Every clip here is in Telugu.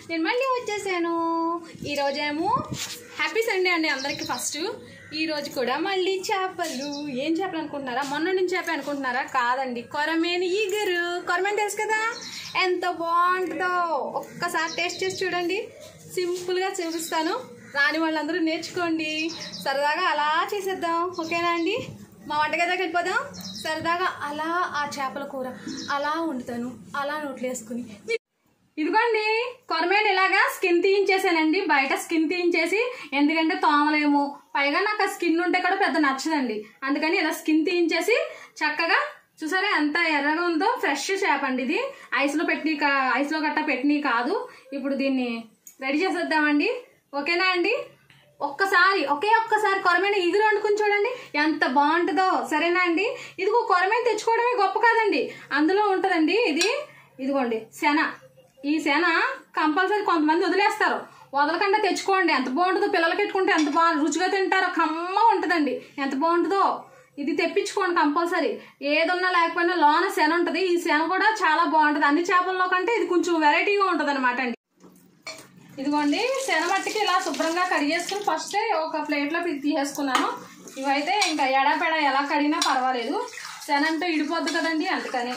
నేను మళ్ళీ వచ్చేసాను ఈరోజేమో హ్యాపీ సండే అండి అందరికి ఫస్ట్ ఈ రోజు కూడా మళ్ళీ చేపలు ఏం చేపలు అనుకుంటున్నారా మొన్న నుంచి చేప అనుకుంటున్నారా కాదండి కొరమేను ఈగరు కొరమేను తెలుసు కదా ఎంత బాగుంటుందో ఒక్కసారి టేస్ట్ చేసి చూడండి సింపుల్గా చూపిస్తాను రాని వాళ్ళందరూ నేర్చుకోండి సరదాగా అలా చేసేద్దాం ఓకేనా అండి మా వంటగదికి వెళ్ళిపోదాం సరదాగా అలా ఆ చేపల కూర అలా వండుతాను అలా నోట్లు వేసుకుని ఇదిగోండి కొరమేను ఇలాగా స్కిన్ తీయించేసానండి బయట స్కిన్ తీయించేసి ఎందుకంటే తోమలేము పైగా నాకు ఆ స్కిన్ ఉంటే కూడా పెద్ద నచ్చదండి అందుకని ఇలా స్కిన్ తీయించేసి చక్కగా చూసారా ఎంత ఎర్రగా ఉందో ఫ్రెష్ చేప అండి ఇది ఐస్లో పెట్టి ఐస్లో గట్టా పెట్టినవి కాదు ఇప్పుడు దీన్ని రెడీ చేసేద్దామండి ఓకేనా అండి ఒక్కసారి ఒకే ఒక్కసారి కొరమైన ఇగురు వండుకుని చూడండి ఎంత బాగుంటుందో సరేనా అండి ఇదిగో కొరమైన తెచ్చుకోవడమే గొప్ప కాదండి అందులో ఉంటుందండి ఇది ఇదిగోండి శన ఈ శన కంపల్సరీ కొంతమంది వదిలేస్తారు వదలకుండా తెచ్చుకోండి ఎంత బాగుంటుందో పిల్లలకి పెట్టుకుంటే ఎంత బాగా రుచిగా తింటారో కమ్మ ఉంటుందండి ఎంత బాగుంటుందో ఇది తెప్పించుకోండి కంపల్సరీ ఏదున్నా లేకపోయినా లోన శన ఉంటుంది ఈ శన కూడా చాలా బాగుంటుంది అన్ని చేపల్లో కంటే ఇది కొంచెం వెరైటీగా ఉంటుంది అనమాట అండి ఇదిగోండి శనమట్టికి ఇలా శుభ్రంగా కడిగేసుకుని ఫస్ట్ ఒక ప్లేట్లో ఇది తీసేసుకున్నాను ఇవైతే ఇంకా ఎడాపెడ ఎలా కడిగినా పర్వాలేదు శన అంటే ఇడిపోద్ది కదండి అందుకని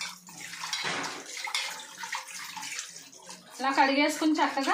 ఇలా కడిగేసుకుని చక్కగా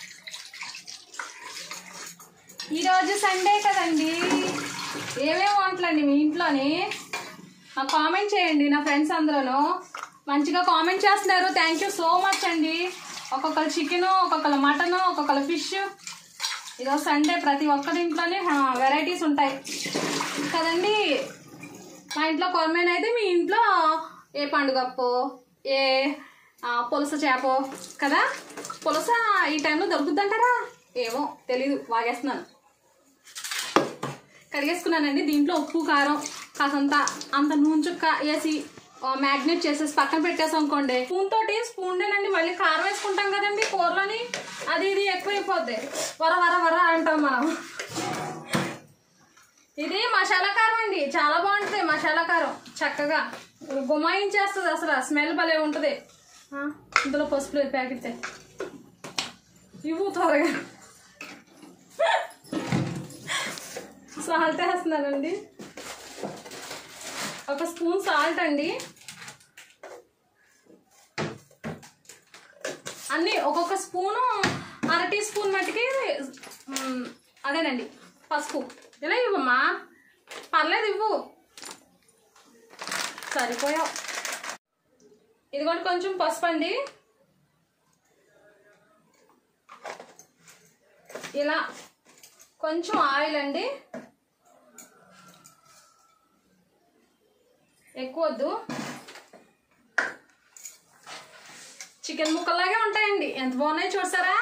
ఈరోజు సండే కదండి ఏమేమి వంటలండి మీ ఇంట్లోని నాకు కామెంట్ చేయండి నా ఫ్రెండ్స్ అందరూను మంచిగా కామెంట్ చేస్తున్నారు థ్యాంక్ యూ సో మచ్ అండి ఒక్కొక్కరు చికెను ఒక్కొక్కరు మటను ఒక్కొక్కరు ఫిష్ ఈరోజు సండే ప్రతి ఒక్కరి ఇంట్లోనే వెరైటీస్ ఉంటాయి కదండి మా ఇంట్లో కొరమైన అయితే మీ ఇంట్లో ఏ పండుగప్పో ఏ ఆ, పులస చేపో కదా పులస ఈ టైంలో దొరుకుతుందంటారా ఏమో తెలీదు వాగేస్తున్నాను కడిగేసుకున్నానండి దీంట్లో ఉప్పు కారం కాసంత అంత నూనె చుక్క వేసి మ్యాగ్నెట్ చేసేసి పక్కన పెట్టేసాం అనుకోండి స్పూన్ తోటి స్పూన్డేనండి మళ్ళీ కారం వేసుకుంటాం కదండి కూరలోని అది ఇది ఎక్కువైపోద్ది వర వర వర అంటాం మనం ఇది మసాలా కారం అండి చాలా బాగుంటుంది మసాలా కారం చక్కగా గుమాయించేస్తుంది అసలు స్మెల్ భలే ఉంటుంది ఆ, ఇందులో పసుపు లేదు ప్యాకెట్ తే. ఇవ్వు త్వరగా సాల్ట్ వేస్తున్నానండి ఒక స్పూన్ సాల్ట్ అండి అన్నీ ఒక్కొక్క స్పూను అర టీ స్పూన్ మట్టుకి మ్, అదేనండి పసుపు ఇలా ఇవ్వమ్మా పర్లేదు ఇవ్వు సరిపోయావు ఇదిగోండి కొంచెం పసుపు అండి ఇలా కొంచెం ఆయిల్ అండి ఎక్కువ వద్దు చికెన్ ముక్కల్లాగే ఉంటాయండి ఎంత బాగున్నాయి చూసారా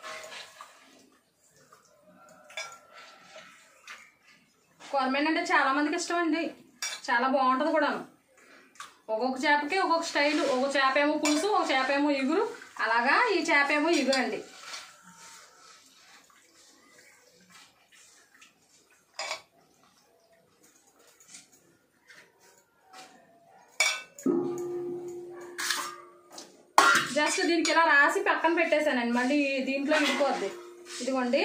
కొరమేన్ అంటే చాలా మందికి ఇష్టం అండి చాలా బాగుంటుంది కూడాను ఒక్కొక్క చేపకి ఒక్కొక్క స్టైల్ ఒక చేప ఏమో పులుసు ఒక చేప ఏమో ఇగురు అలాగా ఈ చేప ఏమో ఇగురు అండి జస్ట్ దీనికి ఇలా రాసి పక్కన పెట్టేశానండి మళ్ళీ దీంట్లో ఇడిపోద్ది ఇదిగోండి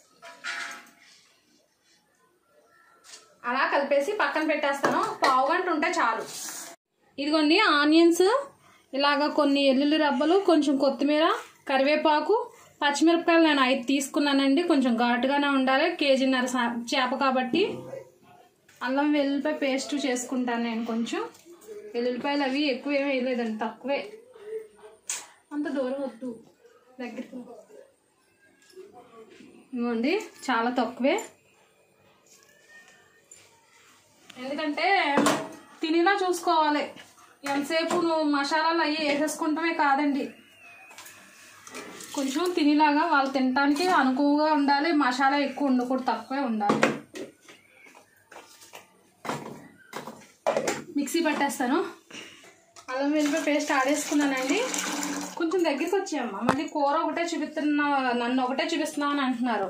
అలా కలిపేసి పక్కన పెట్టేస్తాను పావు గంట ఉంటే చాలు ఇదిగోండి ఆనియన్స్ ఇలాగ కొన్ని ఎల్లుల్లి రబ్బలు కొంచెం కొత్తిమీర కరివేపాకు పచ్చిమిరపకాయలు నేను ఐదు తీసుకున్నానండి కొంచెం ఘాటుగానే ఉండాలి కేజీన్నర సా- చేప కాబట్టి అల్లం వెల్లుల్లిపాయ పేస్ట్ చేసుకుంటాను నేను కొంచెం వెల్లుల్లిపాయలు అవి ఎక్కువ ఏమీ వేయలేదండి తక్కువే అంత దూరం వద్దు దగ్గరికి రా. ఇదిగోండి చాలా తక్కువే ఎందుకంటే తినేలా చూసుకోవాలి ఎంతసేపు నువ్వు మసాలాలు అవి వేసేసుకుంటామే కాదండి కొంచెం తినేలాగా వాళ్ళు తినడానికి అనుకువగా ఉండాలి మసాలా ఎక్కువ ఉండకూడదు తక్కువే ఉండాలి మిక్సీ పట్టేస్తాను అల్లం వెల్లిపాయ పేస్ట్ ఆడేసుకున్నానండి కొంచెం దగ్గరికి వచ్చాయమ్మా మళ్ళీ కూర ఒకటే చూపిస్తున్నా నన్ను ఒకటే చూపిస్తున్నావు అని అంటున్నారు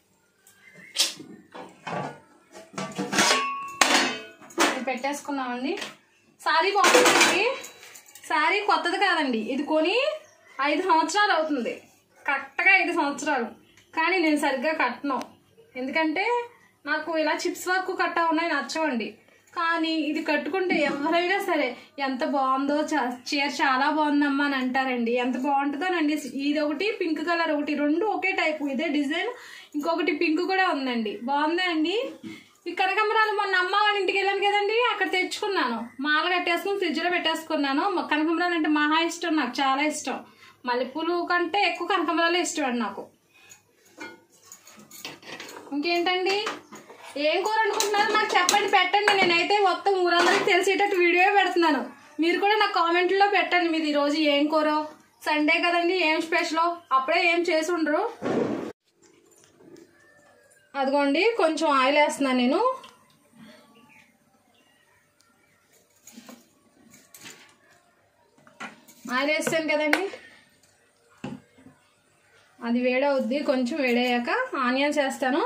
ఇది పెట్టేసుకున్నామండి శారీ బాగుందండి శారీ కొత్తది కాదండి ఇది కొని ఐదు సంవత్సరాలు అవుతుంది కరెక్ట్గా ఐదు సంవత్సరాలు కానీ నేను సరిగ్గా కట్టను ఎందుకంటే నాకు ఇలా చిప్స్ వర్క్ కట్టా ఉన్నాయి నచ్చవండి కానీ ఇది కట్టుకుంటే ఎవరైనా సరే ఎంత బాగుందో చా- చీర చాలా బాగుందమ్మా అని అంటారండి ఎంత బాగుంటుందోనండి ఇది ఒకటి పింక్ కలర్ ఒకటి రెండు ఒకే టైపు ఇదే డిజైన్ ఇంకొకటి పింక్ కూడా ఉందండి బాగుందా అండి ఈ కనకాంబరాలు మొన్న అమ్మ వాళ్ళ ఇంటికి వెళ్ళాను కదండి అక్కడ తెచ్చుకున్నాను మాల కట్టేసుకుని ఫ్రిడ్జ్లో పెట్టేసుకున్నాను మ- కనకాంబరాలు అంటే మహా ఇష్టం నాకు చాలా ఇష్టం మల్లెపూలు కంటే ఎక్కువ కనకాంబరాలే ఇష్టం అండి నాకు ఇంకేంటండి ఏం కూర అనుకుంటున్నారు నాకు చెప్పండి పెట్టండి నేనైతే మొత్తం ఊరందరికి తెలిసేటట్టు వీడియో పెడుతున్నాను మీరు కూడా నాకు కామెంట్లో పెట్టండి మీది ఈరోజు ఏం కూర సండే కదండి ఏం స్పెషల్ అప్పుడే ఏం చేసి ఉండరు అదిగోండి కొంచెం ఆయిల్ వేస్తున్నాను నేను ఆయిల్ వేస్తాను కదండి అది వేడవుద్ది కొంచెం వేడయ్యాక ఆనియన్స్ వేస్తాను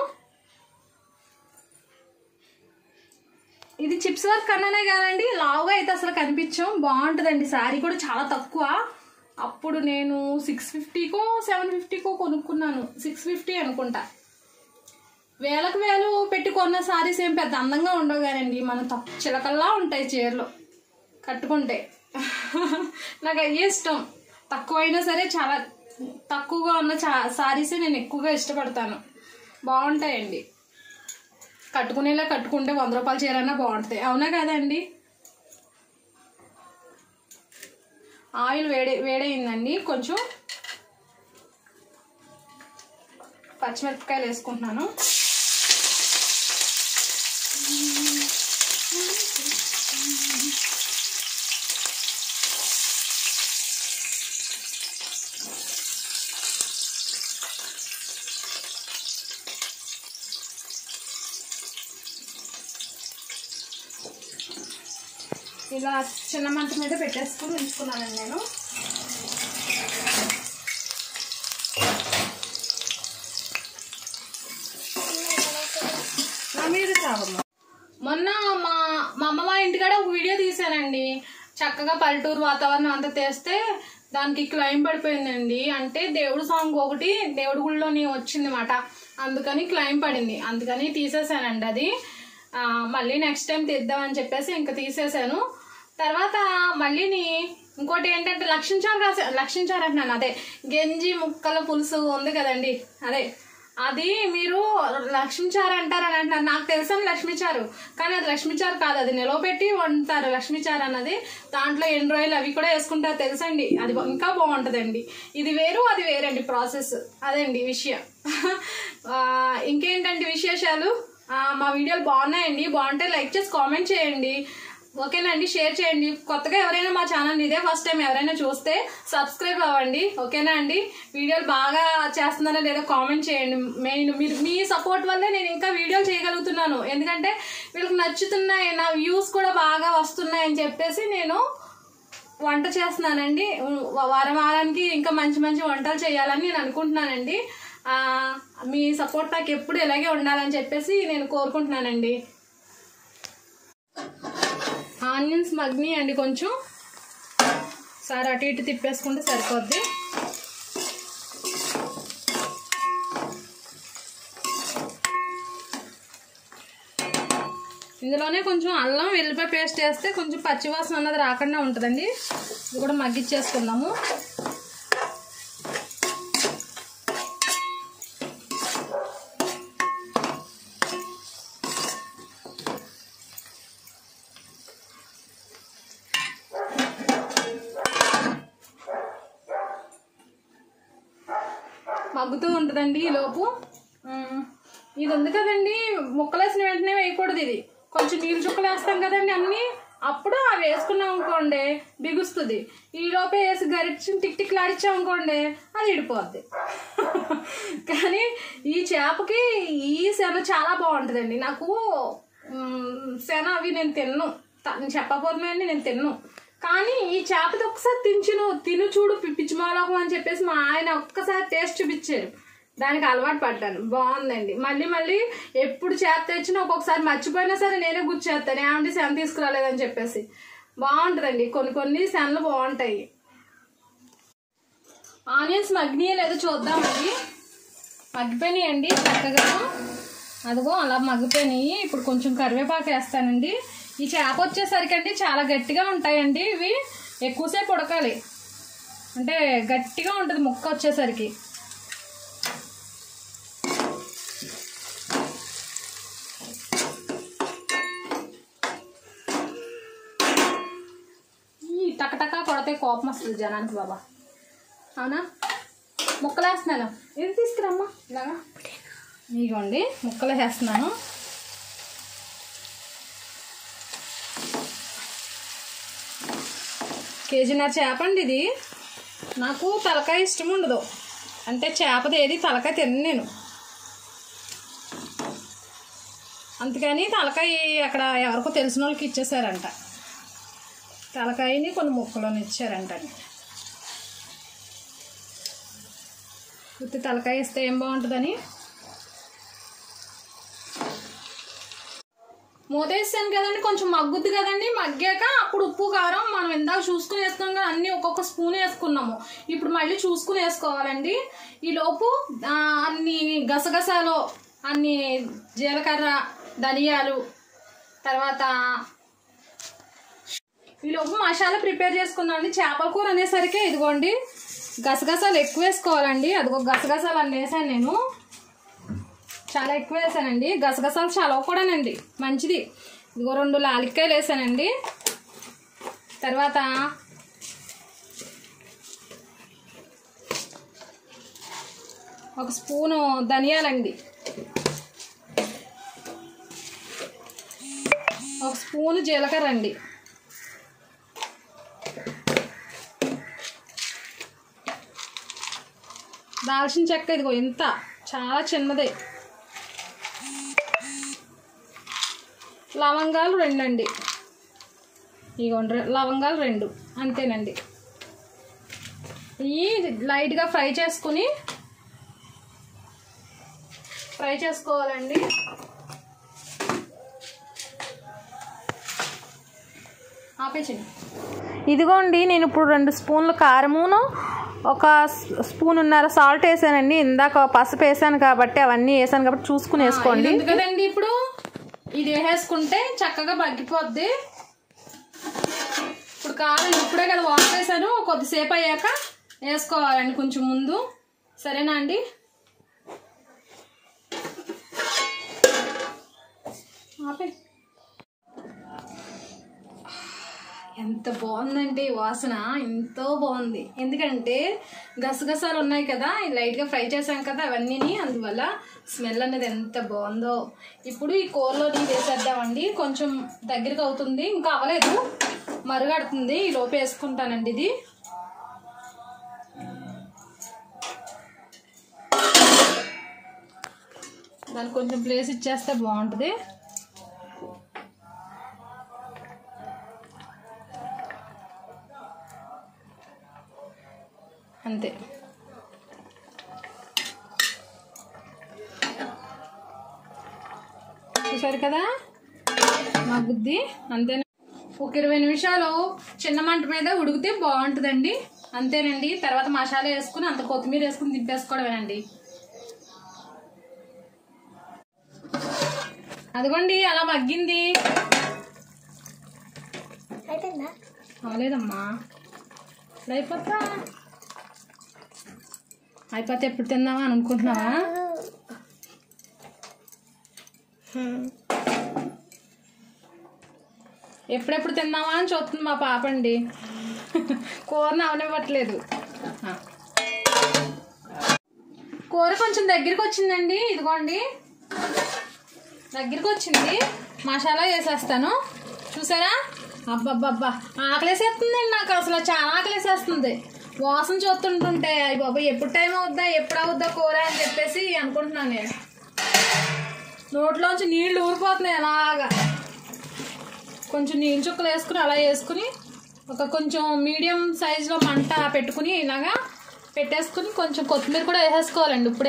ఇది చిప్స్ వర్క్ అన్నానే కాదండి లావుగా అయితే అసలు కనిపించం బాగుంటుందండి శారీ కూడా చాలా తక్కువ అప్పుడు నేను సిక్స్ ఫిఫ్టీకో సెవెన్ ఫిఫ్టీకో కొనుక్కున్నాను సిక్స్ ఫిఫ్టీ అనుకుంటా వేలకు వేలు పెట్టి కొన్న సారీస్ ఏం పెద్ద అందంగా ఉండవు కానండి మన తక్కువ చిలకల్లా ఉంటాయి చీరలు కట్టుకుంటే నాకు అయ్యే ఇష్టం తక్కువైనా సరే చాలా తక్కువగా ఉన్న చా సారీసే నేను ఎక్కువగా ఇష్టపడతాను బాగుంటాయండి కట్టుకునేలా కట్టుకుంటే వంద రూపాయల చీరన్నా బాగుంటుంది అవునా కదండి ఆయిల్ వేడి వేడైందండి కొంచెం పచ్చిమిరపకాయలు వేసుకుంటున్నాను ఇలా చిన్న మంట మీద పెట్టేసుకుని ఉంచుకున్నానండి నేను నా మీద చావమ్మ మొన్న మా మా అమ్మ వాళ్ళ ఇంటికాడ ఒక వీడియో తీసానండి చక్కగా పల్లెటూరు వాతావరణం అంతా తెస్తే దానికి క్లైమ్ పడిపోయిందండి అంటే దేవుడు సాంగ్ ఒకటి దేవుడి గుళ్ళోని వచ్చిందన్నమాట అందుకని క్లైమ్ పడింది అందుకని తీసేసానండి అది ఆ, మళ్ళీ నెక్స్ట్ టైం తీద్దామని చెప్పేసి ఇంకా తీసేసాను తర్వాత మళ్ళీని ఇంకోటి ఏంటంటే లక్షించారు కాసే లక్షించారు అంటున్నాను అదే గంజి ముక్కల పులుసు ఉంది కదండి అదే అది మీరు లక్ష్మీచారు అంటారు అని అంటున్నారు నాకు తెలుసు లక్ష్మీచారు కానీ అది లక్ష్మీచారు కాదు అది నిలవబెట్టి వండుతారు లక్ష్మీచారు అన్నది దాంట్లో ఎండు రోజులు అవి కూడా వేసుకుంటారు తెలుసండి అది బా- ఇంకా బాగుంటుందండి ఇది వేరు అది వేరండి ప్రాసెస్ అదండి విషయం ఆ, ఇంకేంటండి విశేషాలు ఆ, మా వీడియోలు బాగున్నాయండి బాగుంటే లైక్ చేసి కామెంట్ చేయండి ఓకేనండి షేర్ చేయండి కొత్తగా ఎవరైనా మా ఛానల్ ఇదే ఫస్ట్ టైం ఎవరైనా చూస్తే సబ్స్క్రైబ్ అవ్వండి ఓకేనా అండి వీడియోలు బాగా చేస్తున్నారా లేదా కామెంట్ చేయండి మెయిన్ మీరు మీ సపోర్ట్ వల్లే నేను ఇంకా వీడియోలు చేయగలుగుతున్నాను ఎందుకంటే వీళ్ళకి నచ్చుతున్నాయి నా వ్యూస్ కూడా బాగా వస్తున్నాయి అని చెప్పేసి నేను వంట చేస్తున్నానండి వ- వారం వారానికి ఇంకా మంచి మంచి వంటలు చేయాలని నేను అనుకుంటున్నానండి ఆ, మీ సపోర్ట్ నాకు ఎప్పుడు ఇలాగే ఉండాలని చెప్పేసి నేను కోరుకుంటున్నానండి ఆనియన్స్ మగ్ని అండి కొంచెం సార్ అటు ఇటు తిప్పేసుకుంటే సరిపోద్ది ఇందులోనే కొంచెం అల్లం వెల్లిపాయ పేస్ట్ వేస్తే కొంచెం పచ్చివాసన అన్నది రాకుండా ఉంటుందండి ఇది కూడా మగ్గిచ్చేసుకుందాము మగ్గుతూ ఉంటుందండి ఈ లోపు ఉమ్, ఇది ఉంది కదండి ముక్కలేసిన వెంటనే వేయకూడదు ఇది కొంచెం నీళ్ళు చుక్కలు వేస్తాం కదండి అన్నీ అప్పుడు అవి వేసుకున్నాం అనుకోండి బిగుస్తుంది ఈ లోపే వేసి గరిచి టిక్ టిక్ లాడిచ్చాం అనుకోండి అది ఇడిపోద్ది కానీ ఈ చేపకి ఈ శన చాలా బాగుంటుందండి నాకు ఉమ్, శన అవి నేను తిన్ను త- నేను చెప్పబోతున్నాయండి నేను తిన్ను కానీ ఈ చేపది ఒకసారి తించును తిను చూడు పి- పిచ్చిమాలోకం అని చెప్పేసి మా ఆయన ఒక్కసారి టేస్ట్ చూపించారు దానికి అలవాటు పడ్డాను బాగుందండి మళ్ళీ మళ్ళీ ఎప్పుడు చేప తెచ్చినా ఒక్కొక్కసారి మర్చిపోయినా సరే నేనే గుర్చేస్తాను ఏమంటే శన తీసుకురాలేదని చెప్పేసి బాగుంటుందండి కొన్ని కొన్ని శనలు బాగుంటాయి ఆనియన్స్ మగ్గినాయో లేదో చూద్దామండి మగ్గిపోయినాయండి చక్కగా అదిగో అలా మగ్గిపోయినాయి ఇప్పుడు కొంచెం కరివేపాకు వేస్తానండి ఈ చేప వచ్చేసరికి అండి చాలా గట్టిగా ఉంటాయండి ఇవి ఎక్కువసేపు ఉడకాలి అంటే గట్టిగా ఉంటుంది ముక్క వచ్చేసరికి ఈ టకటకా కొడితే కోపం వస్తుంది జనానికి బాబా అవునా ముక్కలు వేస్తున్నాను ఇది తీసుకురమ్మా ఇలాగా ఇదిగోండి ముక్కలు వేస్తున్నాను కేజీన్నర చేప అండి ఇది నాకు తలకాయ ఇష్టం ఉండదు అంటే చేపది ఏది తలకాయ తిన్ను నేను అందుకని తలకాయ అక్కడ ఎవరికో తెలిసిన వాళ్ళకి ఇచ్చేసారంట తలకాయని కొన్ని ముక్కలను ఇచ్చారంట ఉత్తి తలకాయ ఇస్తే ఏం బాగుంటుందని మూతేసాను కదండి కొంచెం మగ్గుద్ది కదండి మగ్గాక అప్పుడు ఉప్పు కారం మనం ఇందాక చూసుకుని వేసుకున్నాం కదా అన్ని ఒక్కొక్క స్పూన్ వేసుకున్నాము ఇప్పుడు మళ్ళీ చూసుకుని వేసుకోవాలండి ఈ లోపు ఆ, అన్ని గసగసాలు అన్ని జీలకర్ర ధనియాలు తర్వాత ఈ లోపు మసాలా ప్రిపేర్ చేసుకున్నామండి చేపల కూర అనేసరికి ఇదిగోండి గసగసాలు ఎక్కువ వేసుకోవాలండి అదిగో గసగసాలు అన్ని వేసాను నేను చాలా ఎక్కువ వేసానండి గసగసాలు చాలా కూడానండి మంచిది ఇదిగో రెండు లాలిక్కాయలు వేసానండి తర్వాత ఒక స్పూను ధనియాలండి ఒక స్పూను జీలకర్ర అండి దాల్చిన చెక్క ఇదిగో ఇంత చాలా చిన్నదే లవంగాలు రెండండి ఇగోండి రె- లవంగాలు రెండు అంతేనండి ఇవి లైట్గా ఫ్రై చేసుకుని ఫ్రై చేసుకోవాలండి ఆపేచండి ఇదిగోండి నేను ఇప్పుడు రెండు స్పూన్ల కారమును ఒక స్- స్పూన్ ఉన్నర సాల్ట్ వేసానండి ఇందాక పసుపు వేసాను కాబట్టి అవన్నీ వేసాను కాబట్టి చూసుకుని వేసుకోండి ఇది ఉంది కదండి ఇప్పుడు ఇది వేసేసుకుంటే చక్కగా మగ్గిపోద్ది ఇప్పుడు కారం ఇప్పుడే కదా వాష్ చేశాను కొద్దిసేపు అయ్యాక వేసుకోవాలండి కొంచెం ముందు సరేనా అండి ఆపే ఎంత బాగుందంటే ఈ వాసన ఎంతో బాగుంది ఎందుకంటే గసగసాలు ఉన్నాయి కదా ఇవి లైట్గా ఫ్రై చేసాం కదా అవన్నీని అందువల్ల స్మెల్ అనేది ఎంత బాగుందో ఇప్పుడు ఈ కూరలోని వేసేద్దామండి కొంచెం దగ్గరికి అవుతుంది ఇంకా అవ్వలేదు మరుగడుతుంది ఈ లోపు వేసుకుంటానండి ఇది దానికి కొంచెం ప్లేస్ ఇచ్చేస్తే బాగుంటుంది అంతే చూసారు కదా మగ్గుద్ది అంతేనా ఒక ఇరవై నిమిషాలు చిన్న మంట మీద ఉడికితే బాగుంటుందండి అంతేనండి తర్వాత మసాలా వేసుకుని అంత కొత్తిమీర వేసుకుని దింపేసుకోవడమేనండి అదిగోండి అలా మగ్గింది అవలేదమ్మా ఇప్పుడు అయిపోతా అయిపోతే ఎప్పుడు తిందామా అని అనుకుంటున్నావా ఎప్పుడెప్పుడు తిందామా అని చూస్తుంది మా పాప అండి కూరని అవనివ్వట్లేదు ఆ. కూర కొంచెం దగ్గరికి వచ్చిందండి ఇదిగోండి దగ్గరికి వచ్చింది మసాలా వేసేస్తాను చూసారా అబ్బబ్బబ్బా ఆకలేసేస్తుందండి నాకు అసలు చాలా ఆకలేసేస్తుంది వాసన చూస్తుంటుంటే అయ్యి బాబా ఎప్పుడు టైం అవుద్దా ఎప్పుడు అవుద్దా కూర అని చెప్పేసి అనుకుంటున్నాను నేను నోట్లోంచి నీళ్లు ఊరిపోతున్నాయి అలాగా కొంచెం నీళ్ళు చుక్కలు వేసుకుని అలా వేసుకుని ఒక కొంచెం మీడియం సైజులో మంట పెట్టుకుని ఇలాగా పెట్టేసుకుని కొంచెం కొత్తిమీర కూడా వేసేసుకోవాలండి ఇప్పుడే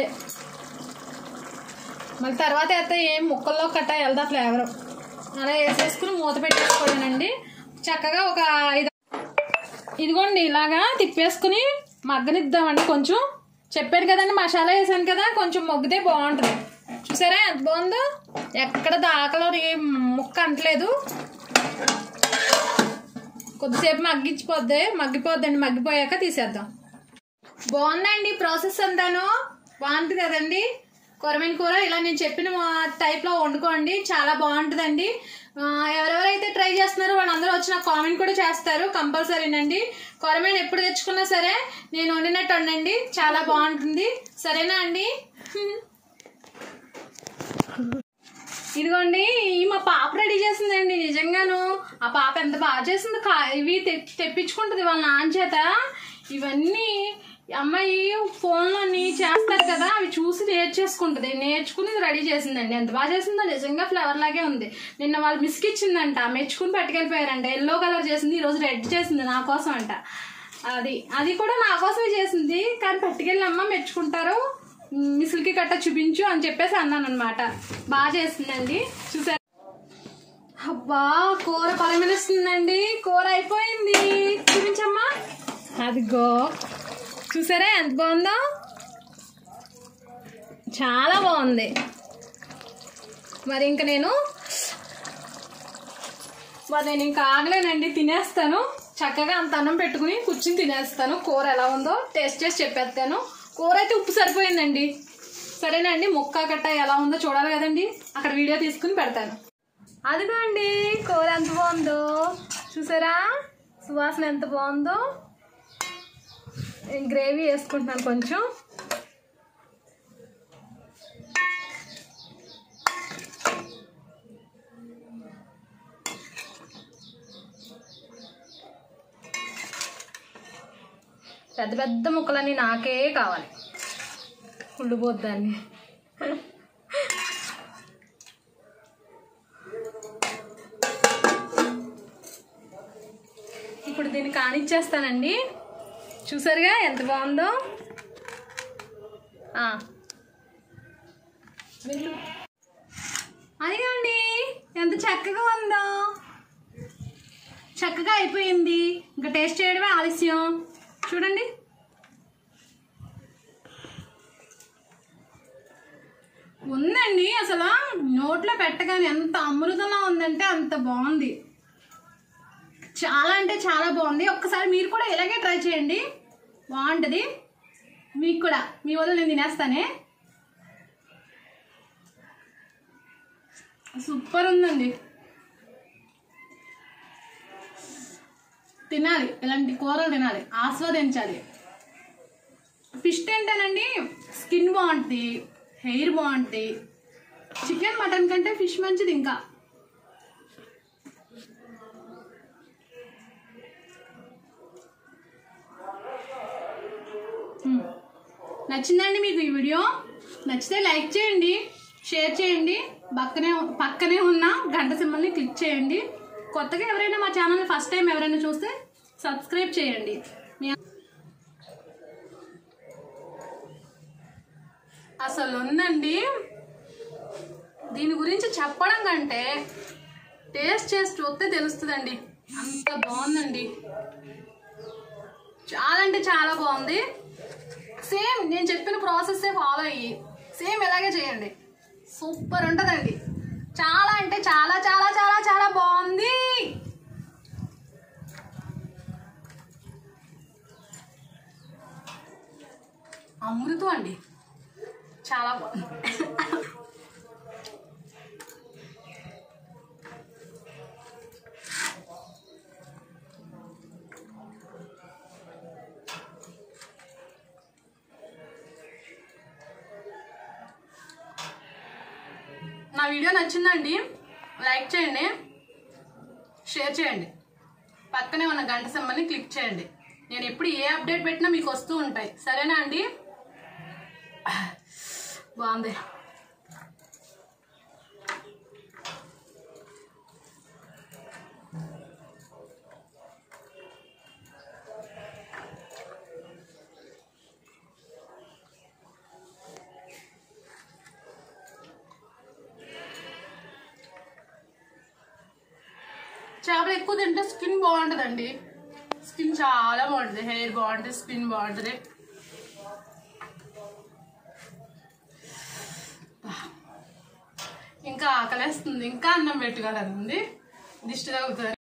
మళ్ళీ తర్వాత అయితే ఏం ముక్కల్లో కట్ట వెళ్దా ఫ్లేవర్ అలా వేసేసుకుని మూత పెట్టేసుకోవడానండి చక్కగా ఒక ఐదు ఇదిగోండి ఇలాగా తిప్పేసుకుని మగ్గనిద్దామండి కొంచెం చెప్పాను కదండి మసాలా వేసాను కదా కొంచెం మొగ్గితే బాగుంటుంది చూసారా ఎంత బాగుందో ఎక్కడ దాకలో ఏ ముక్క అంటలేదు కొద్దిసేపు మగ్గించిపోద్ది మగ్గిపోద్దండి మగ్గిపోయాక తీసేద్దాం బాగుందండి ప్రాసెస్ అంతాను బాగుంటుంది కదండి కొరమైన కూర ఇలా నేను చెప్పిన టైప్లో వండుకోండి చాలా బాగుంటుందండి ఆ, ఎవరెవరైతే ట్రై చేస్తున్నారో వాళ్ళందరూ వచ్చి నాకు కామెంట్ కూడా చేస్తారు కంపల్సరీనండి కొరమైన ఎప్పుడు తెచ్చుకున్నా సరే నేను వండినట్టు వండండి చాలా బాగుంటుంది సరేనా అండి ఇదిగోండి ఈ మా పాప రెడీ చేసిందండి నిజంగాను ఆ పాప ఎంత బాగా చేసింది కా ఇవి తె- తెప్పించుకుంటుంది వాళ్ళ నాన్న చేత ఇవన్నీ ఈ అమ్మాయి ఫోన్లోని చేస్తారు కదా అవి చూసి నేర్చేసుకుంటుంది నేర్చుకుని ఇది రెడీ చేసిందండి ఎంత బాగా చేసిందో నిజంగా ఫ్లవర్ లాగే ఉంది నిన్న వాళ్ళు మిస్కి ఇచ్చిందంట మెచ్చుకుని పట్టుకెళ్ళిపోయారంట ఎల్లో కలర్ చేసింది ఈరోజు రెడ్ చేసింది నా కోసం అంట అది అది కూడా నా కోసమే చేసింది కానీ పట్టుకెళ్ళి అమ్మ మెచ్చుకుంటారు మిసిల్కి గట్ట చూపించు అని చెప్పేసి అన్నాను అనమాట బాగా చేస్తుందండి చూసారు అబ్బా కూర పరిమళిస్తుందండి కూర అయిపోయింది చూపించమ్మా అదిగో చూసారా ఎంత బాగుందో చాలా బాగుంది మరి ఇంక నేను మరి నేను ఇంకా ఆగలేనండి తినేస్తాను చక్కగా అంత అన్నం పెట్టుకుని కూర్చుని తినేస్తాను కూర ఎలా ఉందో టేస్ట్ చేసి చెప్పేస్తాను కూర అయితే ఉప్పు సరిపోయిందండి సరేనండి ముక్క గట్ట ఎలా ఉందో చూడాలి కదండి అక్కడ వీడియో తీసుకుని పెడతాను అదిగో అండి కూర ఎంత బాగుందో చూసారా సువాసన ఎంత బాగుందో నేను గ్రేవీ వేసుకుంటున్నాను కొంచెం పెద్ద పెద్ద ముక్కలన్నీ నాకే కావాలి కుళ్ళిపోద్దాన్ని ఇప్పుడు దీన్ని కానిచ్చేస్తానండి చూసారుగా ఎంత బాగుందో ఆ. వెళ్ళు. అదిగోండి ఎంత చక్కగా ఉందో చక్కగా అయిపోయింది ఇంకా టేస్ట్ చేయడమే ఆలస్యం చూడండి ఉందండి అసలు నోట్లో పెట్టగానే ఎంత అమృతంగా ఉందంటే అంత బాగుంది చాలా అంటే చాలా బాగుంది ఒక్కసారి మీరు కూడా ఇలాగే ట్రై చేయండి బాగుంటుంది మీకు కూడా మీ వల్ల నేను తినేస్తానే సూపర్ ఉందండి తినాలి ఇలాంటి కూరలు తినాలి ఆస్వాదించాలి ఫిష్ ఏంటనండి స్కిన్ బాగుంటుంది హెయిర్ బాగుంటుంది చికెన్ మటన్ కంటే ఫిష్ మంచిది ఇంకా మ్మ్. నచ్చిందండి మీకు ఈ వీడియో నచ్చితే లైక్ చేయండి షేర్ చేయండి పక్కనే పక్కనే ఉన్న గంట సింబల్ని క్లిక్ చేయండి కొత్తగా ఎవరైనా మా ఛానల్ని ఫస్ట్ టైం ఎవరైనా చూస్తే సబ్స్క్రైబ్ చేయండి మీ అసలు ఉందండి దీని గురించి చెప్పడం కంటే టేస్ట్ చేసి చూస్తే తెలుస్తుందండి అంత బాగుందండి చాలా అంటే చాలా బాగుంది సేమ్ నేను చెప్పిన ప్రాసెస్సే ఫాలో అయ్యి సేమ్ ఇలాగే చేయండి సూపర్ ఉంటుందండి చాలా అంటే చాలా చాలా చాలా చాలా బాగుంది అమృతం అండి చాలా బాగుంది నా వీడియో నచ్చిందండి లైక్ చేయండి షేర్ చేయండి పక్కనే ఉన్న గంట సింబల్ని క్లిక్ చేయండి నేను ఎప్పుడు ఏ అప్డేట్ పెట్టినా మీకు వస్తూ ఉంటాయి సరేనా అండి బాగుంది చేపలు ఎక్కువ తింటే స్కిన్ బాగుంటుందండి స్కిన్ చాలా బాగుంటుంది హెయిర్ బాగుంటుంది స్కిన్ బాగుంటుంది ఇంకా ఆకలేస్తుంది ఇంకా అన్నం పెట్టుకోవాలని ఉంది దిష్టి తగ్గుతుంది